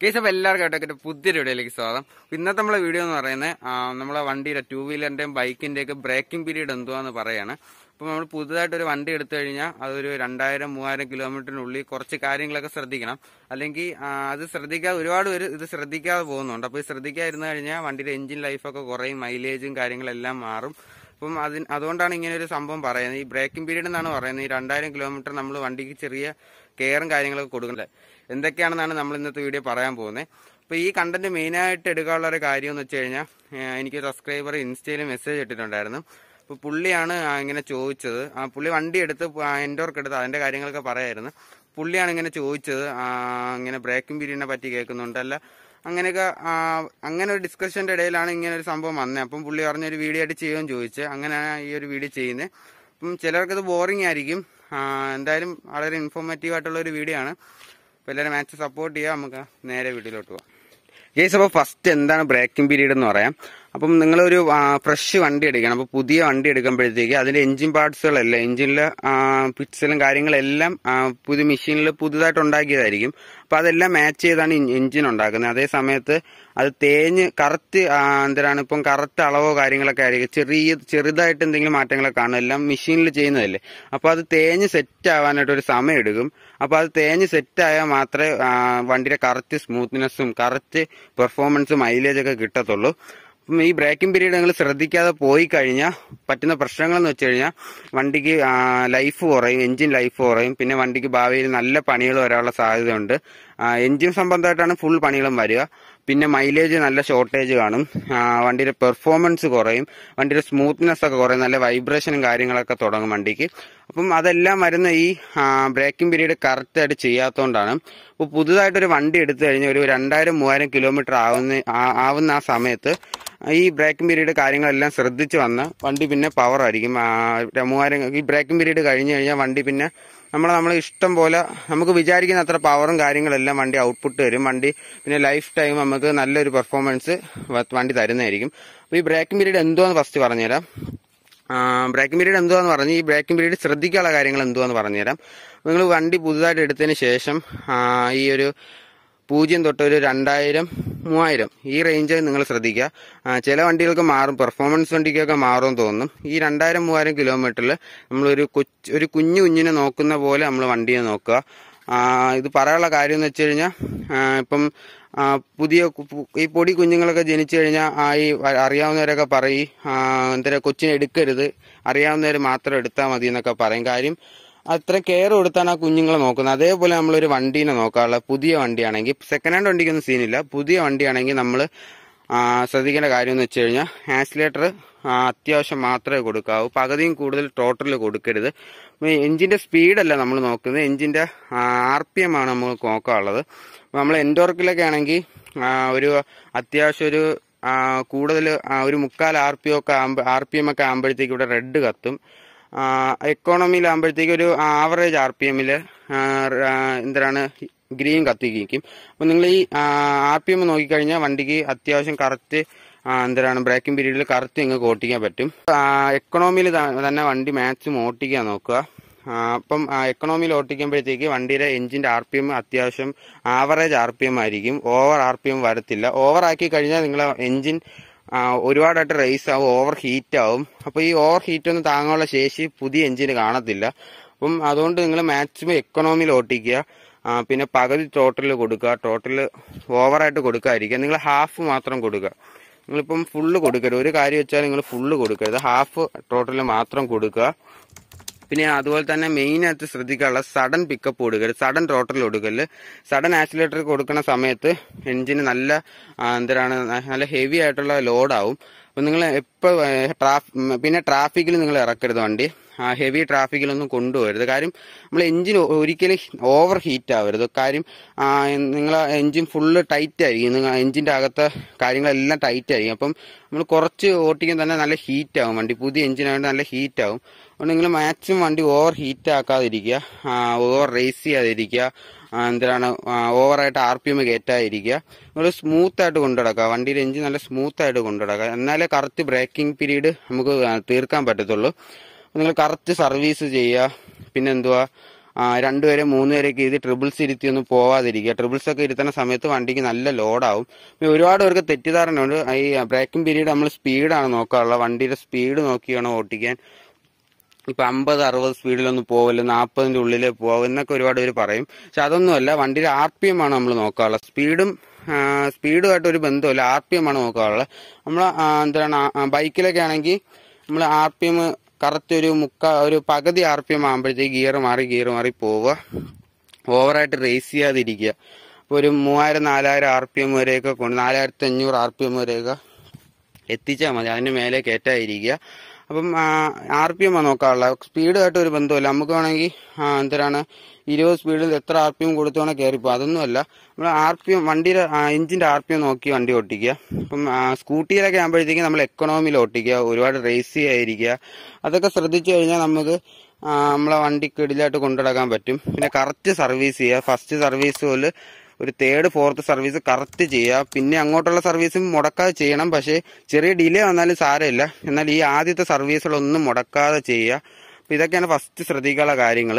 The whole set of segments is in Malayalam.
കേസ് അപ്പോൾ എല്ലാവർക്കും ആയിട്ടൊക്കെ പുതിയൊരു വീഡിയോയിലേക്ക് സ്വാഗതം അപ്പോൾ ഇന്നത്തെ നമ്മളെ വീഡിയോ എന്ന് പറയുന്നത് ആ, നമ്മളെ വണ്ടിയുടെ ടൂ വീലറിന്റെയും ബൈക്കിന്റെയൊക്കെ ബ്രേക്കിംഗ് പീരീഡ് എന്തുവാന്ന് പറയാണ് അപ്പോൾ നമ്മൾ പുതുതായിട്ട് ഒരു വണ്ടി എടുത്തു കഴിഞ്ഞാൽ അതൊരു രണ്ടായിരം മൂവായിരം കിലോമീറ്ററിനുള്ളിൽ കുറച്ച് കാര്യങ്ങളൊക്കെ ശ്രദ്ധിക്കണം അല്ലെങ്കിൽ ആ, അത് ശ്രദ്ധിക്കാതെ ഒരുപാട് പേര് ഇത് ശ്രദ്ധിക്കാതെ പോകുന്നുണ്ട് അപ്പോൾ ഇത് ശ്രദ്ധിക്കാതിരുന്നു കഴിഞ്ഞാൽ വണ്ടിയുടെ എഞ്ചിൻ ലൈഫൊക്കെ കുറയും മൈലേജും കാര്യങ്ങളെല്ലാം മാറും അപ്പം അതിന് അതുകൊണ്ടാണ് ഇങ്ങനെ ഒരു സംഭവം പറയുന്നത് ഈ ബ്രേക്കിംഗ് പീരീഡ് എന്നാണ് പറയുന്നത് ഈ രണ്ടായിരം കിലോമീറ്റർ നമ്മൾ വണ്ടിക്ക് ചെറിയ കെയറും കാര്യങ്ങളൊക്കെ കൊടുക്കുന്നത് എന്തൊക്കെയാണെന്നാണ് നമ്മൾ ഇന്നത്തെ വീഡിയോ പറയാൻ പോകുന്നത് അപ്പോൾ ഈ കണ്ടന്റ് മെയിനായിട്ട് എടുക്കാനുള്ള ഒരു കാര്യം എന്ന് വെച്ച് കഴിഞ്ഞാൽ ഏഹ് എനിക്ക് സബ്സ്ക്രൈബർ ഇൻസ്റ്റയിൽ മെസ്സേജ് ഇട്ടിട്ടുണ്ടായിരുന്നു അപ്പോൾ പുള്ളിയാണ് ആ ഇങ്ങനെ ചോദിച്ചത് ആ പുള്ളി വണ്ടി എടുത്ത് എൻഡോർക്ക് എടുത്ത് അതിൻ്റെ കാര്യങ്ങളൊക്കെ പറയായിരുന്നു പുള്ളിയാണ് ഇങ്ങനെ ചോദിച്ചത് ആ, ഇങ്ങനെ ബ്രേക്കിംഗ് പീരീഡിനെ പറ്റി കേൾക്കുന്നുണ്ട് അല്ല അങ്ങനെയൊക്കെ ആ, അങ്ങനെ ഒരു ഡിസ്കഷന്റെ ഇടയിലാണ് ഇങ്ങനെ ഒരു സംഭവം വന്നത് അപ്പം പുള്ളി പറഞ്ഞൊരു വീഡിയോ ആയിട്ട് ചെയ്യുമെന്ന് ചോദിച്ചത് അങ്ങനെയാണ് ഈ ഒരു വീഡിയോ ചെയ്യുന്നത് അപ്പം ചിലർക്കത് ബോറിംഗ് ആയിരിക്കും ആ, എന്തായാലും വളരെ ഇൻഫോർമേറ്റീവ് ആയിട്ടുള്ള ഒരു വീഡിയോ ആണ് അപ്പോൾ എല്ലാവരും മാച്ച് സപ്പോർട്ട് ചെയ്യുക നമുക്ക് നേരെ വീഡിയോയിലോട്ട് പോകാം കേസ് അപ്പോൾ ഫസ്റ്റ് എന്താണ് ബ്രേക്കിംഗ് പീരീഡ് എന്ന് പറയാം അപ്പം നിങ്ങളൊരു ഫ്രഷ് വണ്ടി എടുക്കണം അപ്പോൾ പുതിയ വണ്ടി എടുക്കുമ്പോഴത്തേക്ക് അതിന്റെ എഞ്ചിൻ പാർട്സുകളെല്ലാം എഞ്ചിനിലെ പിക്സലും കാര്യങ്ങളെല്ലാം ആ, പുതിയ മെഷീനിൽ പുതുതായിട്ട് ഉണ്ടാക്കിയതായിരിക്കും അപ്പോൾ അതെല്ലാം മാച്ച് ചെയ്താണ് എഞ്ചിൻ ഉണ്ടാക്കുന്നത് അതേ സമയത്ത് അത് തേഞ്ഞ് കറക്റ്റ് എന്തിനാണ് ഇപ്പം കറക്റ്റ് അളവോ കാര്യങ്ങളൊക്കെ ആയിരിക്കും ചെറിയ ചെറുതായിട്ട് എന്തെങ്കിലും മാറ്റങ്ങളൊക്കെ കാണും എല്ലാം മെഷീനിൽ ചെയ്യുന്നതല്ലേ അപ്പോൾ അത് തേഞ്ഞ് സെറ്റ് ആവാനായിട്ട് ഒരു സമയം എടുക്കും അപ്പോൾ അത് തേഞ്ഞ് സെറ്റ് ആയാൽ മാത്രമേ ആ, വണ്ടിയുടെ കറക്റ്റ് സ്മൂത്ത്നെസ്സും കറക്റ്റ് പെർഫോമൻസും മൈലേജ് ഒക്കെ കിട്ടത്തുള്ളൂ അപ്പം ഈ ബ്രേക്കിംഗ് പീരീഡ് നിങ്ങൾ ശ്രദ്ധിക്കാതെ പോയി കഴിഞ്ഞാൽ പറ്റുന്ന പ്രശ്നങ്ങൾ എന്ന് വെച്ച് കഴിഞ്ഞാൽ വണ്ടിക്ക് ലൈഫ് കുറയും എഞ്ചിൻ ലൈഫ് കുറയും പിന്നെ വണ്ടിക്ക് ഭാവിയിൽ നല്ല പണികൾ വരാനുള്ള സാധ്യതയുണ്ട് എഞ്ചിൻ സംബന്ധമായിട്ടാണ് ഫുൾ പണികളും വരിക പിന്നെ മൈലേജ് നല്ല ഷോർട്ടേജ് കാണും ആ, വണ്ടിയുടെ പെർഫോമൻസ് കുറയും വണ്ടിയുടെ സ്മൂത്ത്നെസ് ഒക്കെ കുറയും നല്ല വൈബ്രേഷനും കാര്യങ്ങളൊക്കെ തുടങ്ങും വണ്ടിക്ക് അപ്പം അതെല്ലാം വരുന്ന ഈ ബ്രേക്കിംഗ് പീരീഡ് കറക്റ്റായിട്ട് ചെയ്യാത്തതുകൊണ്ടാണ് അപ്പോൾ പുതുതായിട്ടൊരു വണ്ടി എടുത്തു കഴിഞ്ഞാൽ ഒരു രണ്ടായിരം മൂവായിരം കിലോമീറ്റർ ആവുന്ന ആ- ആവുന്ന ആ സമയത്ത് ഈ ബ്രേക്കിംഗ് പീരീഡ് കാര്യങ്ങളെല്ലാം ശ്രദ്ധിച്ച് വന്ന് വണ്ടി പിന്നെ പവർ ആയിരിക്കും ആ, ഒരു മൂവായിരം ഈ ബ്രേക്കിംഗ് പീരീഡ് കഴിഞ്ഞ് കഴിഞ്ഞാൽ വണ്ടി പിന്നെ നമ്മൾ നമ്മൾ ഇഷ്ടം പോലെ നമുക്ക് വിചാരിക്കുന്ന അത്ര പവറും കാര്യങ്ങളെല്ലാം വണ്ടി ഔട്ട്പുട്ട് തരും വണ്ടി പിന്നെ ലൈഫ് ടൈം നമുക്ക് നല്ലൊരു പെർഫോമൻസ് വണ്ടി തരുന്നതായിരിക്കും അപ്പോൾ ഈ ബ്രേക്കിംഗ് പീരീഡ് എന്തോന്ന് ഫസ്റ്റ് പറഞ്ഞുതരാം ബ്രേക്കിംഗ് പീരീഡ് എന്തുവാന്ന് പറഞ്ഞ് ഈ ബ്രേക്കിംഗ് പീരീഡ് ശ്രദ്ധിക്കാനുള്ള കാര്യങ്ങൾ എന്തുവാന്ന് പറഞ്ഞുതരാം നിങ്ങൾ വണ്ടി പുതുതായിട്ട് എടുത്തതിന് ശേഷം ആ, ഈ ഒരു പൂജ്യം തൊട്ട് ഒരു രണ്ടായിരം മൂവായിരം ഈ റേഞ്ച് നിങ്ങൾ ശ്രദ്ധിക്കുക ആ, ചില വണ്ടികൾക്ക് മാറും പെർഫോമൻസ് വണ്ടിക്കൊക്കെ മാറുമെന്ന് തോന്നും ഈ രണ്ടായിരം മൂവായിരം കിലോമീറ്ററിൽ നമ്മളൊരു കൊച്ചു ഒരു കുഞ്ഞു കുഞ്ഞിനെ നോക്കുന്ന പോലെ നമ്മൾ വണ്ടിയെ നോക്കുക ആ, ഇത് പറയാനുള്ള കാര്യം എന്ന് വെച്ച് കഴിഞ്ഞാൽ ഇപ്പം ആ, പുതിയ കു- പു- ഈ പൊടി കുഞ്ഞുങ്ങളൊക്കെ ജനിച്ചു കഴിഞ്ഞാൽ ആ ഈ വ- അറിയാവുന്നവരൊക്കെ പറയും എന്താ കൊച്ചിനെ എടുക്കരുത് അറിയാവുന്നവർ മാത്രം എടുത്താൽ മതി എന്നൊക്കെ പറയും കാര്യം അത്ര കെയർ കൊടുത്താണ് ആ കുഞ്ഞുങ്ങളെ നോക്കുന്നത് അതേപോലെ നമ്മളൊരു വണ്ടീനെ നോക്കാനുള്ള പുതിയ വണ്ടിയാണെങ്കിൽ സെക്കൻഡ് ഹാൻഡ് വണ്ടിക്കൊന്നും സീനില്ല പുതിയ വണ്ടിയാണെങ്കിൽ നമ്മൾ ശ്രദ്ധിക്കേണ്ട കാര്യം എന്ന് വെച്ച് കഴിഞ്ഞാൽ ആക്സിലേറ്റർ അത്യാവശ്യം മാത്രമേ കൊടുക്കാവൂ പകുതിയും കൂടുതൽ ടോട്ടൽ കൊടുക്കരുത് എഞ്ചിന്റെ സ്പീഡല്ല നമ്മൾ നോക്കുന്നത് എഞ്ചിന്റെ ആർ പി എം ആണ് നമ്മൾ നോക്കാനുള്ളത് നമ്മൾ എൻഡോർക്കിലൊക്കെ ആണെങ്കിൽ ആ, ഒരു അത്യാവശ്യം ഒരു കൂടുതൽ ഒരു മുക്കാൽ ആർ പി ഒക്കെ ആർ പി എം ഒക്കെ ആകുമ്പോഴത്തേക്ക് ഇവിടെ റെഡ് കത്തും എക്കോണമിയിലാകുമ്പോഴത്തേക്ക് ഒരു ആവറേജ് ആർ പി എമ്മിൽ എന്താണ് ഗ്രീൻ കത്തിക്കും അപ്പം നിങ്ങൾ ഈ ആർ പി എം നോക്കിക്കഴിഞ്ഞാൽ വണ്ടിക്ക് അത്യാവശ്യം കറക്റ്റ് എന്താണ് ബ്രേക്കിംഗ് പീരീഡിൽ കറക്റ്റ് നിങ്ങൾക്ക് ഓട്ടിക്കാൻ പറ്റും എക്കണോമിയിൽ തന്നെ വണ്ടി മാക്സിമം ഓട്ടിക്കാൻ നോക്കുക ആ, അപ്പം എക്കണോമിയിൽ ഓട്ടിക്കുമ്പോഴത്തേക്ക് വണ്ടിയുടെ എഞ്ചിന്റെ ആർ പി എം അത്യാവശ്യം ആവറേജ് ആർ പി എം ആയിരിക്കും ഓവർ ആർ പി എം വരത്തില്ല ഓവർ ആക്കി കഴിഞ്ഞാൽ നിങ്ങളെ എഞ്ചിൻ ആ, ഒരുപാടായിട്ട് റേസ് ആവും ഓവർ ഹീറ്റ് ആവും അപ്പോൾ ഈ ഓവർ ഹീറ്റ് ഒന്നും താങ്ങാനുള്ള ശേഷി പുതിയ എഞ്ചിന് കാണത്തില്ല അപ്പം അതുകൊണ്ട് നിങ്ങൾ മാക്സിമം എക്കണോമിയിൽ ഓട്ടിക്കുക ആ, പിന്നെ പകുതി ടോട്ടൽ കൊടുക്കുക ടോട്ടൽ ഓവറായിട്ട് കൊടുക്കാതിരിക്കുക നിങ്ങൾ ഹാഫ് മാത്രം കൊടുക്കുക നിങ്ങളിപ്പം ഫുള്ള് കൊടുക്കരുത് ഒരു കാര്യം വെച്ചാൽ നിങ്ങൾ ഫുള്ള് കൊടുക്കരുത് ഹാഫ് ടോട്ടൽ മാത്രം കൊടുക്കുക പിന്നെ അതുപോലെ തന്നെ മെയിൻ ആയിട്ട് ശ്രദ്ധിക്കാനുള്ള സഡൻ പിക്കപ്പ് കൊടുക്കരുത് സഡൻ ടോട്ടൽ കൊടുക്കല് സഡൻ ആക്സിലേറ്റർ കൊടുക്കുന്ന സമയത്ത് എഞ്ചിന് നല്ല ആ, എന്തിനാണ് നല്ല ഹെവി ആയിട്ടുള്ള ലോഡാവും അപ്പം നിങ്ങൾ എപ്പോൾ ട്രാഫ് പിന്നെ ട്രാഫിക്കിൽ നിങ്ങൾ ഇറക്കരുത് വണ്ടി ഹെവി ട്രാഫിക്കിലൊന്നും കൊണ്ടുപോകരുത് കാര്യം നമ്മൾ എഞ്ചിൻ ഒരിക്കലും ഓവർ ഹീറ്റ് ആവരുത് കാര്യം നിങ്ങൾ എഞ്ചിൻ ഫുള്ള് ടൈറ്റ് ആയിരിക്കും നിങ്ങൾ എഞ്ചിൻ്റെ അകത്തെ കാര്യങ്ങളെല്ലാം ടൈറ്റ് ആയിരിക്കും അപ്പം നമ്മൾ കുറച്ച് ഓട്ടിക്കാൻ തന്നെ നല്ല ഹീറ്റ് ആവും വണ്ടി പുതിയ എഞ്ചിനായിട്ട് നല്ല ഹീറ്റ് ആവും അതുകൊണ്ട് നിങ്ങൾ മാക്സിമം വണ്ടി ഓവർ ഹീറ്റ് ആക്കാതിരിക്കുക ഓവർ റേസ് ചെയ്യാതിരിക്കുക ആ, എന്തിനാണ് ഓവറായിട്ട് ആർ പി എം കയറ്റാതിരിക്കുക നിങ്ങൾ സ്മൂത്ത് ആയിട്ട് കൊണ്ടുനടക്കുക വണ്ടിയുടെ എഞ്ചിൻ നല്ല സ്മൂത്ത് ആയിട്ട് കൊണ്ടുനടക്കുക എന്നാലേ കറക്റ്റ് ബ്രേക്കിംഗ് പീരീഡ് നമുക്ക് ആ, തീർക്കാൻ പറ്റത്തുള്ളൂ നിങ്ങൾ കറക്റ്റ് സർവീസ് ചെയ്യുക പിന്നെ എന്തുവാ ആ, രണ്ടുപേരെ മൂന്ന് പേരൊക്കെ ഇത് ട്രിപ്പിൾസ് ഇരുത്തി ഒന്നും പോവാതിരിക്കുക ട്രിപ്പിൾസ് ഒക്കെ ഇരുത്തുന്ന സമയത്ത് വണ്ടിക്ക് നല്ല ലോഡാവും പിന്നെ ഒരുപാട് പേർക്ക് തെറ്റിദ്ധാരണയുണ്ട് ഈ ബ്രേക്കിംഗ് പീരീഡ് നമ്മൾ സ്പീഡാണ് നോക്കാറുള്ളത് വണ്ടിയുടെ സ്പീഡ് നോക്കി വേണം ഓട്ടിക്കാൻ ഇപ്പൊ അമ്പത് അറുപത് സ്പീഡിലൊന്നും പോവില്ല നാൽപ്പതിന്റെ ഉള്ളിലേ പോവും എന്നൊക്കെ ഒരുപാട് പേര് പറയും പക്ഷെ അതൊന്നുമല്ല വണ്ടിയുടെ ആർ പി എം ആണ് നമ്മൾ നോക്കാറുള്ളത് സ്പീഡും സ്പീഡുമായിട്ട് ഒരു ബന്ധമില്ല ആർ പി എം ആണ് നോക്കാറുള്ളത് നമ്മൾ എന്താണ് ആ, ബൈക്കിലൊക്കെ ആണെങ്കിൽ നമ്മൾ ആർ പി എം കറക്റ്റ് ഒരു മുക്ക ഒരു പകുതി ആർ പി എം ആകുമ്പോഴത്തേക്ക് ഗിയർ മാറി ഗിയർ മാറി പോവുക ഓവറായിട്ട് റേസ് ചെയ്യാതിരിക്കുക അപ്പോൾ ഒരു മൂവായിരം നാലായിരം ആർ പി എം വരെയൊക്കെ കൊണ്ട് നാലായിരത്തി അഞ്ഞൂറ് ആർ പി എം വരെയൊക്കെ എത്തിച്ചാൽ മതി അതിന് മേലെ കയറ്റാതിരിക്കുക അപ്പം ആർ പി എം നോക്കാനുള്ള സ്പീഡുമായിട്ട് ഒരു ബന്ധമില്ല നമുക്ക് വേണമെങ്കിൽ ആ, എന്തരാണ് ഇരുപത് സ്പീഡിൽ എത്ര ആർ പി എം കൊടുത്തു വേണേൽ കയറിപ്പോ അതൊന്നുമല്ല നമ്മൾ ആർ പി എം വണ്ടിയുടെ എഞ്ചിന്റെ ആർ പി എം നോക്കി വണ്ടി ഓട്ടിക്കുക അപ്പം ആ, സ്കൂട്ടിയിലൊക്കെ ആകുമ്പോഴത്തേക്കും നമ്മൾ എക്കണോമിയിൽ ഓട്ടിക്കുക ഒരുപാട് റേസ് ചെയ്യാതിരിക്കുക അതൊക്കെ ശ്രദ്ധിച്ചു കഴിഞ്ഞാൽ നമുക്ക് ആ, നമ്മളെ വണ്ടി കിടിലായിട്ട് കൊണ്ടുനടക്കാൻ പറ്റും പിന്നെ കറക്റ്റ് സർവീസ് ചെയ്യുക ഫസ്റ്റ് സർവീസ് പോലെ ഒരു തേർഡ് ഫോർത്ത് സർവീസ് കറക്റ്റ് ചെയ്യുക പിന്നെ അങ്ങോട്ടുള്ള സർവീസും മുടക്കാതെ ചെയ്യണം പക്ഷേ ചെറിയ ഡിലേ വന്നാലും സാരമില്ല എന്നാൽ ഈ ആദ്യത്തെ സർവീസുകളൊന്നും മുടക്കാതെ ചെയ്യുക അപ്പൊ ഇതൊക്കെയാണ് ഫസ്റ്റ് ശ്രദ്ധിക്കാനുള്ള കാര്യങ്ങൾ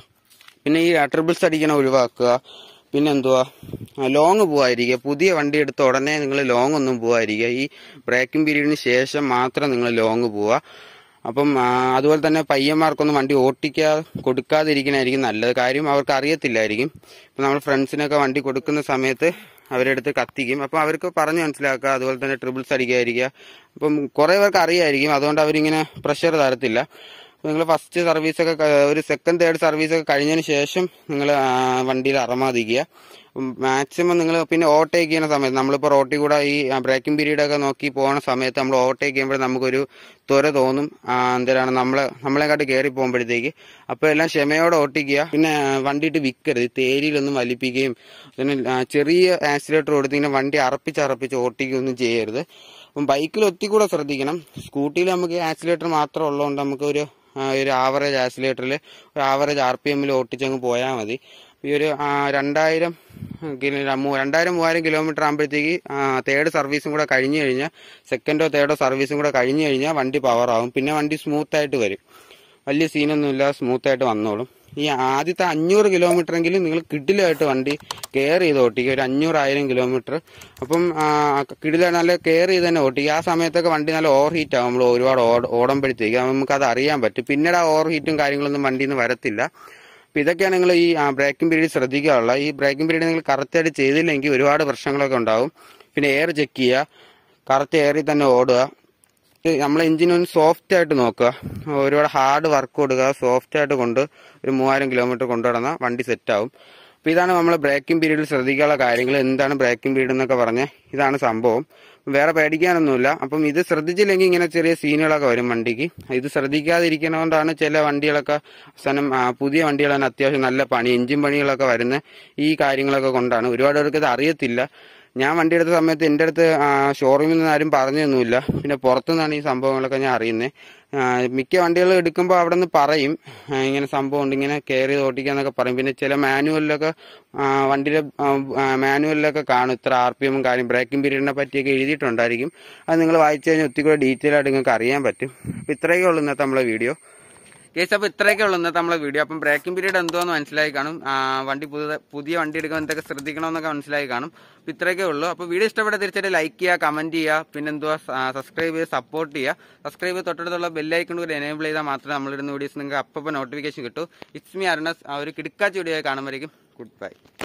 പിന്നെ ഈ ട്രിപ്പിൾസ് അടിക്കണ ഒഴിവാക്കുക പിന്നെ എന്തുവാ ലോങ് പോവാതിരിക്കുക പുതിയ വണ്ടി എടുത്ത ഉടനെ നിങ്ങൾ ലോങ് ഒന്നും പോവാതിരിക്കുക ഈ ബ്രേക്കിംഗ് പീരീഡിന് ശേഷം മാത്രം നിങ്ങൾ ലോങ് പോവുക അപ്പം ആ, അതുപോലെ തന്നെ പയ്യന്മാർക്കൊന്നും വണ്ടി ഓട്ടിക്കാ കൊടുക്കാതിരിക്കണായിരിക്കും നല്ലത് കാര്യം അവർക്ക് അറിയത്തില്ലായിരിക്കും ഇപ്പം നമ്മൾ ഫ്രണ്ട്സിനൊക്കെ വണ്ടി കൊടുക്കുന്ന സമയത്ത് അവരെടുത്ത് കത്തിക്കും അപ്പം അവർക്ക് പറഞ്ഞു മനസ്സിലാക്കുക അതുപോലെ തന്നെ ട്രിപ്പിൾസ് അടിക്കാതിരിക്കുക അപ്പം കുറേ പേർക്ക് അറിയായിരിക്കും അതുകൊണ്ട് അവരിങ്ങനെ പ്രഷർ തരത്തില്ല നിങ്ങൾ ഫസ്റ്റ് സർവീസൊക്കെ ക- ഒരു സെക്കൻഡ് തേർഡ് സർവീസൊക്കെ കഴിഞ്ഞതിന് ശേഷം നിങ്ങൾ വണ്ടിയിൽ അറമാതിക്കുക മാക്സിമം നിങ്ങൾ പിന്നെ ഓവർടേക്ക് ചെയ്യുന്ന സമയത്ത് നമ്മളിപ്പോൾ റോട്ടിൽ കൂടെ ഈ ബ്രേക്കിംഗ് പീരീഡ് ഒക്കെ നോക്കി പോകുന്ന സമയത്ത് നമ്മൾ ഓവർടേക്ക് ചെയ്യുമ്പോൾ നമുക്കൊരു ത്വര തോന്നും ആ, എന്തിനാണ് നമ്മളെ നമ്മളെക്കാട്ട് കയറി പോകുമ്പോഴത്തേക്ക് അപ്പോൾ എല്ലാം ക്ഷമയോടെ ഓട്ടിക്കുക പിന്നെ ആ, വണ്ടിയിട്ട് വിൽക്കരുത് ഈ തേരിയിലൊന്നും വലിപ്പിക്കുകയും പിന്നെ ആ, ചെറിയ ആക്സിലേറ്റർ കൊടുത്ത് ഇങ്ങനെ വണ്ടി അറപ്പിച്ച് അറപ്പിച്ച് ഓട്ടിക്കുകയൊന്നും ചെയ്യരുത് അപ്പം ബൈക്കിൽ ഒത്തിരി കൂടെ ശ്രദ്ധിക്കണം സ്കൂട്ടിയിൽ നമുക്ക് ആക്സിലേറ്റർ മാത്രം ഉള്ളതുകൊണ്ട് നമുക്ക് ഒരു ആ, ഒരു ആവറേജ് ആക്സിലേറ്ററിൽ ഒരു ആവറേജ് ആർ പി എമ്മിൽ ഓട്ടിച്ചങ്ങ് പോയാൽ മതി ഈ ഒരു ആ, രണ്ടായിരം കിലോ മൂ- രണ്ടായിരം മൂവായിരം കിലോമീറ്റർ ആകുമ്പോഴത്തേക്ക് തേർഡ് സർവീസും കൂടെ കഴിഞ്ഞു കഴിഞ്ഞാൽ സെക്കൻഡോ തേർഡോ സർവീസും കൂടെ കഴിഞ്ഞു കഴിഞ്ഞാൽ വണ്ടി പവർ ആവും പിന്നെ വണ്ടി സ്മൂത്ത് ആയിട്ട് വരും വലിയ സീനൊന്നുമില്ല സ്മൂത്ത് ആയിട്ട് വന്നോളും ഈ ആദ്യത്തെ അഞ്ഞൂറ് കിലോമീറ്റർ എങ്കിലും നിങ്ങൾ കിഡിലായിട്ട് വണ്ടി കെയർ ചെയ്ത് ഓട്ടിക്കുക ഒരു അഞ്ഞൂറായിരം കിലോമീറ്റർ അപ്പം കിഡിലായിട്ട് നല്ല കെയർ ചെയ്ത് തന്നെ ഓട്ടിക്കുക ആ സമയത്തൊക്കെ വണ്ടി നല്ല ഓവർ ഹീറ്റ് ആകും നമ്മൾ ഒരുപാട് ഓട- ഓടുമ്പോഴത്തേക്ക് നമുക്ക് അത് അറിയാൻ പറ്റും പിന്നീട് ആ ഓവർ ഹീറ്റും കാര്യങ്ങളൊന്നും വണ്ടിയിൽ നിന്ന് വരത്തില്ല അപ്പൊ ഇതൊക്കെയാണ് നിങ്ങൾ ഈ ബ്രേക്കിംഗ് പീരീഡ് ശ്രദ്ധിക്കാനുള്ള ഈ ബ്രേക്കിംഗ് പീരീഡ് നിങ്ങൾ കറക്റ്റായിട്ട് ചെയ്തില്ലെങ്കിൽ ഒരുപാട് പ്രശ്നങ്ങളൊക്കെ ഉണ്ടാവും പിന്നെ എയർ ചെക്ക് ചെയ്യുക കറക്റ്റ് എയറിൽ തന്നെ ഓടുക നമ്മളെ എഞ്ചിൻ ഒന്ന് സോഫ്റ്റ് ആയിട്ട് നോക്കുക ഒരുപാട് ഹാർഡ് വർക്ക് കൊടുക്കുക സോഫ്റ്റ് ആയിട്ട് കൊണ്ട് ഒരു മൂവായിരം കിലോമീറ്റർ കൊണ്ടുനടന്നാൽ വണ്ടി സെറ്റ് ആവും അപ്പൊ ഇതാണ് നമ്മൾ ബ്രേക്കിംഗ് പീരീഡിൽ ശ്രദ്ധിക്കാനുള്ള കാര്യങ്ങൾ എന്താണ് ബ്രേക്കിംഗ് പീരീഡ് എന്നൊക്കെ പറഞ്ഞ് ഇതാണ് സംഭവം വേറെ പേടിക്കാനൊന്നുമില്ല അപ്പം ഇത് ശ്രദ്ധിച്ചില്ലെങ്കിൽ ഇങ്ങനെ ചെറിയ സീനുകളൊക്കെ വരും വണ്ടിക്ക് ഇത് ശ്രദ്ധിക്കാതിരിക്കുന്നതുകൊണ്ടാണ് ചില വണ്ടികളൊക്കെ അവസാനം ആ, പുതിയ വണ്ടികൾ തന്നെ അത്യാവശ്യം നല്ല പണി എഞ്ചിൻ പണികളൊക്കെ വരുന്ന ഈ കാര്യങ്ങളൊക്കെ കൊണ്ടാണ് ഒരുപാട് പേർക്ക് ഇത് അറിയത്തില്ല ഞാൻ വണ്ടി എടുത്ത സമയത്ത് എൻ്റെ അടുത്ത് ഷോറൂമിൽ നിന്ന് ആരും പറഞ്ഞൊന്നുമില്ല പിന്നെ പുറത്തുനിന്നാണ് ഈ സംഭവങ്ങളൊക്കെ ഞാൻ അറിയുന്നത് മിക്ക വണ്ടികൾ എടുക്കുമ്പോൾ അവിടെ നിന്ന് പറയും ആ, ഇങ്ങനെ സംഭവം ഉണ്ട് ഇങ്ങനെ കെയർ ചെയ്ത് ഓട്ടിക്കാന്നൊക്കെ പറയും പിന്നെ ചില മാനുവലിലൊക്കെ ആ, വണ്ടിയുടെ മാനുവലിലൊക്കെ കാണും ഇത്ര ആർ പി എമ്മും കാര്യം ബ്രേക്കിംഗ് പീരീഡിനെ പറ്റിയൊക്കെ എഴുതിയിട്ടുണ്ടായിരിക്കും അത് നിങ്ങൾ വായിച്ചു കഴിഞ്ഞാൽ ഒത്തിരി കൂടെ ഡീറ്റെയിൽ ആയിട്ട് നിങ്ങൾക്ക് അറിയാൻ പറ്റും അപ്പം ഇത്രയൊക്കെ ഉള്ളൂ ഇന്നത്തെ നമ്മളെ വീഡിയോ കേസ് അപ്പോൾ ഇത്രയൊക്കെ ഉള്ളൂ ഇന്നത്തെ നമ്മളെ വീഡിയോ അപ്പം ബ്രേക്കിംഗ് പീരീഡ് എന്തോന്ന് മനസ്സിലായി കാണും ആ, വണ്ടി പുതിയ പുതിയ വണ്ടി എടുക്കുമ്പോൾ എന്തൊക്കെ ശ്രദ്ധിക്കണമെന്നൊക്കെ മനസ്സിലായി കാണും അപ്പോൾ ഇത്രയൊക്കെ ഉള്ളൂ അപ്പോൾ വീഡിയോ ഇഷ്ടപ്പെട്ട തീർച്ചയായിട്ടും ലൈക്ക് ചെയ്യുക കമന്റ് ചെയ്യുക പിന്നെ എന്തുവാ സബ്സ്ക്രൈബ് ചെയ്ത് സപ്പോർട്ട് ചെയ്യുക സബ്സ്ക്രൈബ് ചെയ്ത് തൊട്ടടുത്തുള്ള ബെല്ലൈക്കൺ കൂടി എനേബിൾ ചെയ്താൽ മാത്രമേ നമ്മളിടുന്ന വീഡിയോസ് നിങ്ങൾക്ക് അപ്പം നോട്ടിഫിക്കേഷൻ കിട്ടൂ ഇറ്റ്സ് മീ അരുണസ് ആ ഒരു കിടക്കാച്ച വീഡിയോ കാണുമ്പോഴേക്കും ഗുഡ് ബൈ